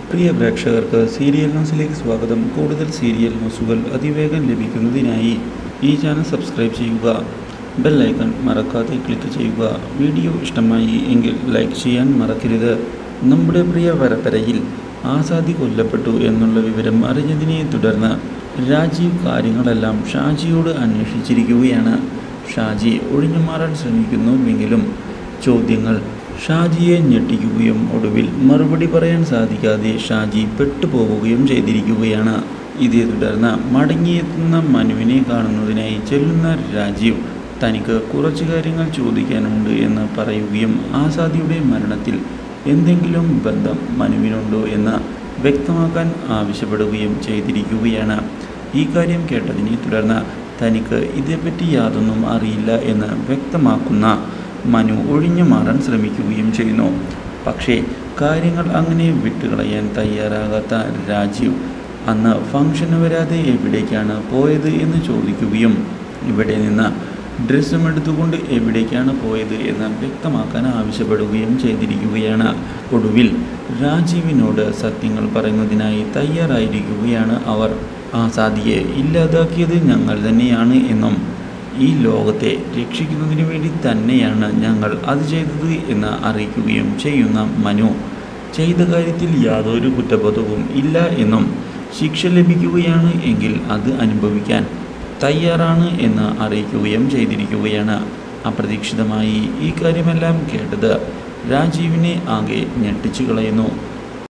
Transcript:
പ്രിയ പ്രേക്ഷകർക്ക് സീരിയൽ ന്യൂസിലേക്ക് സ്വാഗതം കൂടുതൽ സീരിയൽ ന്യൂസുകൾ അതിവേഗം ലഭിക്കുന്നതിനായി ഈ ചാനൽ സബ്സ്ക്രൈബ് ചെയ്യുക ബെൽ ഐക്കൺ മറക്കാതെ ക്ലിക്ക് ചെയ്യുക വീഡിയോ ഇഷ്ടമായി എങ്കിൽ ലൈക്ക് ചെയ്യാൻ മറക്കരുത് നമ്മുടെ പ്രിയ പരമ്പരയിൽ ആസാദി കൊല്ലപ്പെട്ടു എന്നുള്ള വിവരം അറിഞ്ഞതിനെ തുടർന്ന് രാജീവ് കാര്യങ്ങളെല്ലാം ഷാജിയോട് അന്വേഷിച്ചിരിക്കുകയാണ് ഷാജി ഒഴിഞ്ഞു മാറാൻ ശ്രമിക്കുന്നുവെങ്കിലും ചോദ്യങ്ങൾ ഷാജിയെ ഞെട്ടിക്കുകയും ഒടുവിൽ മറുപടി പറയാൻ സാധിക്കാതെ ഷാജി പെട്ടുപോവുകയും ചെയ്തിരിക്കുകയാണ് ഇതേ തുടർന്ന് മടങ്ങിയെത്തുന്ന മനുവിനെ കാണുന്നതിനായി ചെല്ലുന്ന രാജീവ് തനിക്ക് കുറച്ച് കാര്യങ്ങൾ ചോദിക്കാനുണ്ട് എന്ന് പറയുകയും ആസാദിയുടെ മരണത്തിൽ എന്തെങ്കിലും ബന്ധം മനുവിനുണ്ടോ എന്ന് വ്യക്തമാക്കാൻ ആവശ്യപ്പെടുകയും ചെയ്തിരിക്കുകയാണ് ഈ കാര്യം കേട്ടതിനെ തുടർന്ന് തനിക്ക് ഇതേപ്പറ്റി യാതൊന്നും അറിയില്ല എന്ന് വ്യക്തമാക്കുന്ന മനു ഒഴിഞ്ഞു മാറാൻ ശ്രമിക്കുകയും ചെയ്യുന്നു പക്ഷേ കാര്യങ്ങൾ അങ്ങനെ വിട്ടുകളയാൻ തയ്യാറാകാത്ത രാജീവ് അന്ന് ഫംഗ്ഷന് വരാതെ എവിടേക്കാണ് പോയത് എന്ന് ചോദിക്കുകയും ഇവിടെ നിന്ന് ഡ്രസ്സും എടുത്തുകൊണ്ട് എവിടേക്കാണ് പോയത് എന്ന് വ്യക്തമാക്കാൻ ആവശ്യപ്പെടുകയും ചെയ്തിരിക്കുകയാണ് ഒടുവിൽ രാജീവിനോട് സത്യങ്ങൾ പറയുന്നതിനായി തയ്യാറായിരിക്കുകയാണ് അവർ ആസാദിയെ ഇല്ലാതാക്കിയത് ഞങ്ങൾ തന്നെയാണ് എന്നും ഈ ലോകത്തെ രക്ഷിക്കുന്നതിന് വേണ്ടി തന്നെയാണ് ഞങ്ങൾ അത് ചെയ്തത് എന്ന് അറിയിക്കുകയും ചെയ്യുന്ന മനു ചെയ്ത കാര്യത്തിൽ യാതൊരു കുറ്റബോധവും ഇല്ല എന്നും ശിക്ഷ ലഭിക്കുകയാണ് എങ്കിൽ അത് അനുഭവിക്കാൻ തയ്യാറാണ് എന്ന് അറിയിക്കുകയും ചെയ്തിരിക്കുകയാണ് അപ്രതീക്ഷിതമായി ഈ കാര്യമെല്ലാം കേട്ടത് രാജീവിനെ ആകെ ഞെട്ടിച്ചു കളയുന്നു